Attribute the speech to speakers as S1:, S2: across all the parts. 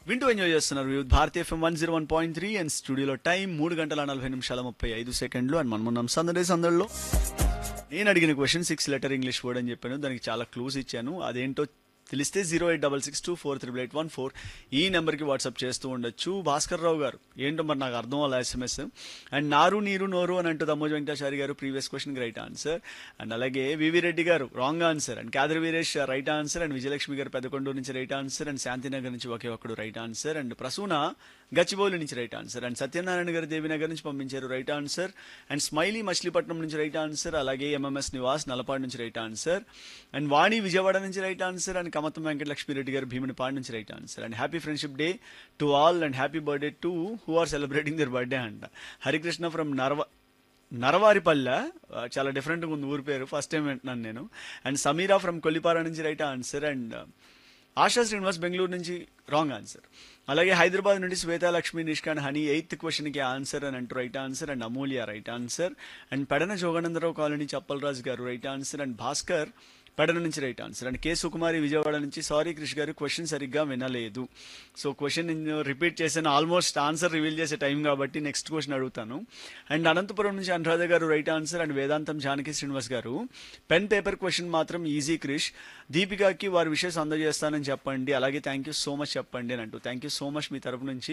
S1: వింటూ ఎంజాయ్ చేస్తున్నారు with Bharatiya FM one zero one point three and స్టూడియోలో టైం మూడు గంటల నలభై నిమిషాల ముప్పై ఐదు సెకండ్లు అండ్ మనం ఉన్నాం సందడే సందడిలో నేను అడిగిన question six letter English word అని చెప్పాను దానికి చాలా క్లూస్ ఇచ్చాను అదేంటో తెలిస్తే zero eight double six two four triple eight one four ఈ నెంబర్కి వాట్సాప్ చేస్తూ ఉండొచ్చు భాస్కర్ రావు గారు ఏంటో మరి నాకు అర్థం అవ్వాలి ఎస్ఎంఎస్ అండ్ నారు నీరు నోరు అని అంటూ Dammoj Venkatachari garu previous question right answer and అలాగే V V Reddy garu wrong answer and Khadar Veeresh right answer and Vijayalakshmi garu Pedakonduru నుంచి రైట్ ఆన్సర్ అండ్ శాంతినగర్ నుంచి ఒకే ఒక్కడు right answer and Prasuna Gachibowli నుంచి right answer and Satyanarayana garu Devinagar నుంచి పంపించారు right answer and smiley Machilipatnam నుంచి రైట్ ఆన్సర్ అలాగే ఎంఎంఎస్ నివాస్ నలపాడు నుంచి right answer and Vani Vijayawada నుంచి right answer and Kamatham Venkatalakshmi Reddy garu Bheemunipadu నుంచి right answer and happy friendship day to all and happy birthday to who are celebrating their birthday అంట Harikrishna from నర్వ నరవారిపల్లె ఆ, చాలా డిఫరెంట్గా ఉంది ఊరి పేరు ఫస్ట్ టైం వింటున్నాను నేను అండ్ సమీరా ఫ్రమ్ కొల్లిపార నుంచి right answer and Asha Srinivas Bengaluru నుంచి రాంగ్ ఆన్సర్ అలాగే హైదరాబాద్ నుండి శ్వేతా లక్ష్మి నిష్కాన్ హనీ ఎయిత్ క్వశ్చన్కి ఆన్సర్ అని అంటూ right answer and Amulya right answer and Pedana Joganandarao colony Chappalaraju garu right answer and Bhaskar Pedana నుంచి right answer and K Sukumari Vijayawada నుంచి సారీ క్రిష్ గారు క్వశ్చన్ సరిగ్గా వినలేదు సో క్వశ్చన్ నేను రిపీట్ చేశాను ఆల్మోస్ట్ ఆన్సర్ రివీల్ చేసే టైం కాబట్టి నెక్స్ట్ క్వశ్చన్ అడుగుతాను అండ్ అనంతపురం నుంచి అనురాధ గారు రైట్ ఆన్సర్ అండ్ వేదాంతం Janaki Srinivas garu pen paper question మాత్రం ఈజీ క్రిష్ దీపికాకి వారి విషయస్ అందజేస్తానని చెప్పండి అలాగే థ్యాంక్ యూ సో మచ్ చెప్పండి అని అంటూ థ్యాంక్ యూ సో మచ్ మీ తరపు నుంచి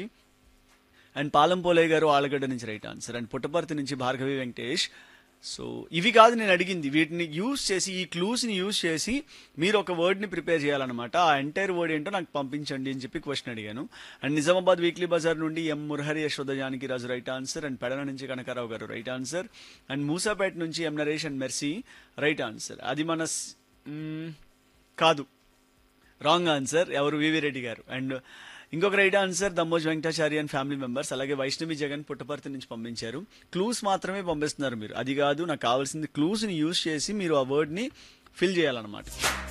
S1: అండ్ పాలంపోలే గారు ఆలగడ్డ నుంచి రైట్ ఆన్సర్ అండ్ పుట్టపర్తి నుంచి భార్గవి వెంకటేష్ సో ఇవి కాదు నేను అడిగింది వీటిని యూస్ చేసి ఈ క్లూస్ని యూస్ చేసి మీరు ఒక వర్డ్ని ప్రిపేర్ చేయాలన్నమాట ఆ ఎంటైర్ వర్డ్ ఏంటో నాకు పంపించండి అని చెప్పి క్వశ్చన్ అడిగాను అండ్ నిజామాబాద్ వీక్లీ బజార్ నుండి M Murahari Yashoda Janaki Raju right answer and Pedana నుంచి Kanakarao garu right answer and Moosapet నుంచి M Naresh and Mercy right answer అది మన స్- మ్, కాదు రాంగ్ ఆన్సర్ ఎవరు వివి రెడ్డి గారు అండ్ ఇంకొక right answer Dammoj Venkatachari and family members అలాగే వైష్ణవి జగన్ పుట్టపర్తి నుంచి పంపించారు క్లూస్ మాత్రమే పంపిస్తున్నారు మీరు అది కాదు నాకు కావాల్సింది క్లూస్ని యూజ్ చేసి మీరు ఆ వర్డ్ని ఫిల్ చేయాలన్నమాట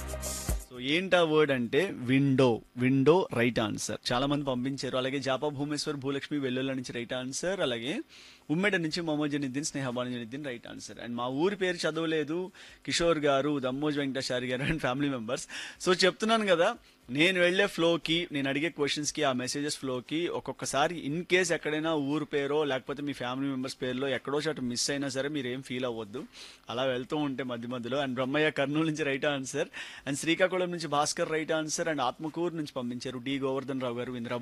S1: సో ఏంటి ఆ వర్డ్ అంటే విండో విండో రైట్ ఆన్సర్ చాలా మంది పంపించారు అలాగే జాపా భూమేశ్వర్ భూలక్ష్మి వెల్లుల్ల నుంచి రైట్ ఆన్సర్ అలాగే ఉమ్మెడ నుంచి Mohammed Janiddin Snehaban Janiddin right answer and మా ఊరి పేరు చదవలేదు కిషోర్ గారు దమ్మోజ్ వెంకటాచారి గారు అండ్ ఫ్యామిలీ మెంబర్స్ సో చెప్తున్నాను కదా నేను వెళ్ళే ఫ్లోకి నేను అడిగే క్వశ్చన్స్కి ఆ మెసేజెస్ ఫ్లోకి ఒక్కొక్కసారి ఇన్ కేస్ ఎక్కడైనా ఊరు పేరో లేకపోతే మీ ఫ్యామిలీ మెంబర్స్ పేరులో ఎక్కడో చోట మిస్ అయినా సరే మీరు ఏం ఫీల్ అవ్వద్దు అలా వెళ్తూ ఉంటే మధ్య మధ్యలో అండ్ బ్రహ్మయ్య కర్నూలు నుంచి రైట్ ఆన్సర్ అండ్ శ్రీకాకుళం నుంచి Bhaskar right answer and Atmakuru నుంచి పంపించారు డి గోవర్ధన్ రావు గారు ఇంద్రా